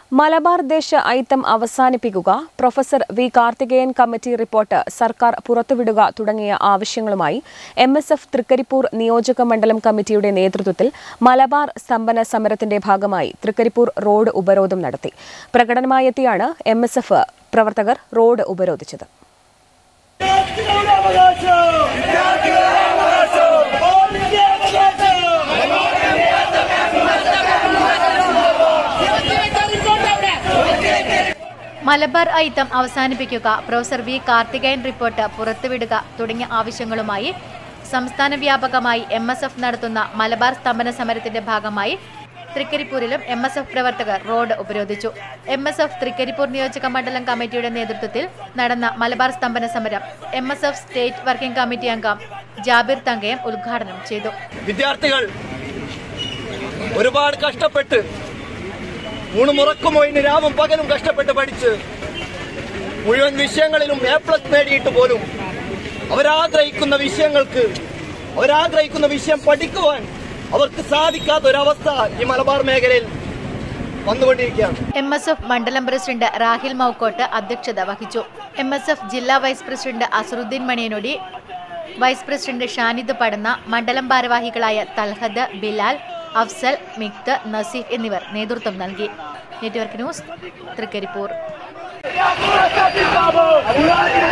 മലബാർ ദേശ ഐത്തം അവസാനിപ്പിക്കുക professor V Karthikeyan committee report സർക്കാർ പുറത്തുവിടുക തുടങ്ങിയ ആവശ്യങ്ങളുമായി എം എസ് എഫ് തൃക്കരിപ്പൂർ നിയോജക മണ്ഡലം കമ്മിറ്റിയുടെ നേതൃത്വത്തിൽ മലബാർ സ്തംഭന സമരത്തിന്റെ ഭാഗമായി തൃക്കരിപ്പൂർ റോഡ് ഉപരോധം നടത്തി പ്രകടനമായെത്തിയാണ് എം എസ് എഫ് പ്രവർത്തകർ റോഡ് ഉപരോധിച്ചത് വിദ്യാർത്ഥികളുടെ അവകാശം വിദ്യാർത്ഥികളുടെ അവകാശം ഓടിന്റെ അവകാശം മലബാർ ഐത്തം അവസാനിപ്പിക്കുക പ്രൊഫസർ വി കാർത്തികേയൻ റിപ്പോർട്ട് പുറത്തുവിടുക തുടങ്ങിയ ആവശ്യങ്ങളുമായി സംസ്ഥാന വ്യാപകമായി എം എസ് എഫ് നടത്തുന്ന മലബാർ സ്തംഭന സമരത്തിന്റെ ഭാഗമായി തൃക്കരിപ്പൂരിലും എം എസ് എഫ് പ്രവർത്തകർ റോഡ് ഉപരോധിച്ചു എം എസ് എഫ് തൃക്കരിപ്പൂർ നിയോജക മണ്ഡലം കമ്മിറ്റിയുടെ നേതൃത്വത്തിൽ നടന്ന മലബാർ സ്തംഭന സമരം M S F state working committee അംഗം ജാബിർ തങ്കയം ഉദ്ഘാടനം ചെയ്തു വിദ്യാർത്ഥികൾ ഒരുപാട് കഷ്ടപ്പെട്ട് ഊണുമുറക്കും ഒയിന് രാവും പകലും കഷ്ടപ്പെട്ട് പഠിച്ച് മുഴുവൻ വിഷയങ്ങളിലും എ പ്ലസ് നേടിയിട്ട് പോലും അവരാഗ്രഹിക്കുന്ന വിഷയങ്ങൾക്ക് അവരാഗ്രഹിക്കുന്ന വിഷയം പഠിക്കുവാൻ അവർക്ക് സാധിക്കാത്ത ഒരവസ്ഥ ഈ മലബാർ മേഖലയിൽ വന്നുകൊണ്ടിരിക്കുകയാണ് എം എസ് എഫ് മണ്ഡലം പ്രസിഡന്റ് റാഹിൽ മൗക്കോട്ട് അധ്യക്ഷത വഹിച്ചു എം എസ് എഫ് ജില്ലാ vice president Azharuddin Maniyanodi vice president Shanid Padanna മണ്ഡലം ഭാരവാഹികളായ തൽഹദ് ബിലാൽ അഫ്സൽ മിക്ത് നസീഫ് എന്നിവർ നേതൃത്വം നൽകി നെറ്റ്വർക്ക് ന്യൂസ് തൃക്കരിപ്പൂർ അഭിവാദികളെ